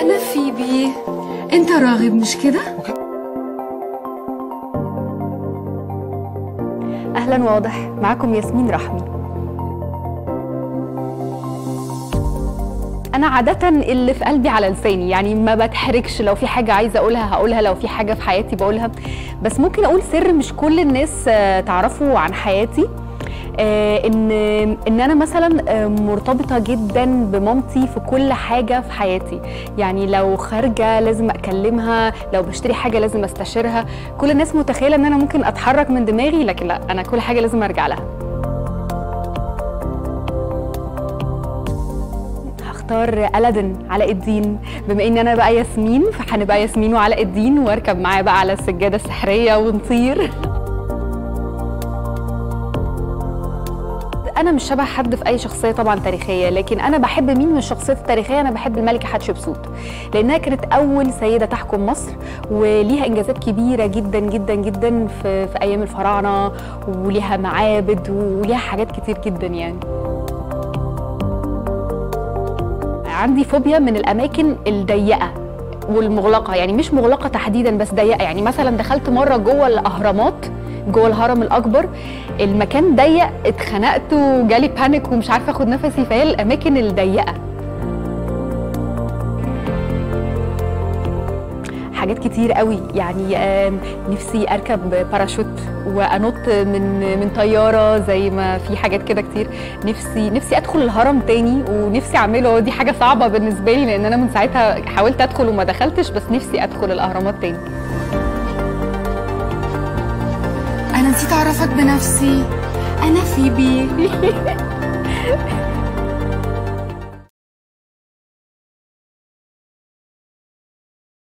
أنا فيبي أنت راغب مش كده؟ اهلا واضح معاكم ياسمين رحمي انا عاده اللي في قلبي على لساني يعني ما بتحركش لو في حاجه عايزه اقولها هقولها لو في حاجه في حياتي بقولها بس ممكن اقول سر مش كل الناس آه، تعرفه عن حياتي آه، ان ان انا مثلا آه، مرتبطه جدا بمامتي في كل حاجه في حياتي يعني لو خارجه لازم اكلمها لو بشتري حاجه لازم استشيرها كل الناس متخيله ان انا ممكن اتحرك من دماغي لكن لا انا كل حاجه لازم ارجع لها هختار ألادن علاء الدين بما ان انا بقى ياسمين فهنبقى ياسمين وعلاء الدين واركب معاه بقى على السجاده السحريه ونطير انا مش شبه حد في اي شخصيه طبعا تاريخيه لكن انا بحب مين من الشخصيات التاريخيه انا بحب الملكه حتشبسوت لانها كانت اول سيده تحكم مصر وليها انجازات كبيره جدا جدا جدا في, في ايام الفراعنه وليها معابد وليها حاجات كتير جدا يعني عندي فوبيا من الاماكن الضيقه والمغلقه يعني مش مغلقه تحديدا بس ضيقه يعني مثلا دخلت مره جوه الاهرامات جوه الهرم الاكبر المكان ضيق اتخنقت وجالي بانيك ومش عارفه اخد نفسي فهي الاماكن الضيقه حاجات كتير قوي يعني آم، نفسي اركب باراشوت وانط من من طياره زي ما في حاجات كده كتير نفسي نفسي ادخل الهرم تاني ونفسي اعمله دي حاجه صعبه بالنسبه لي لان انا من ساعتها حاولت ادخل وما دخلتش بس نفسي ادخل الاهرامات تاني أنا نسيت أعرفك بنفسي أنا فيبي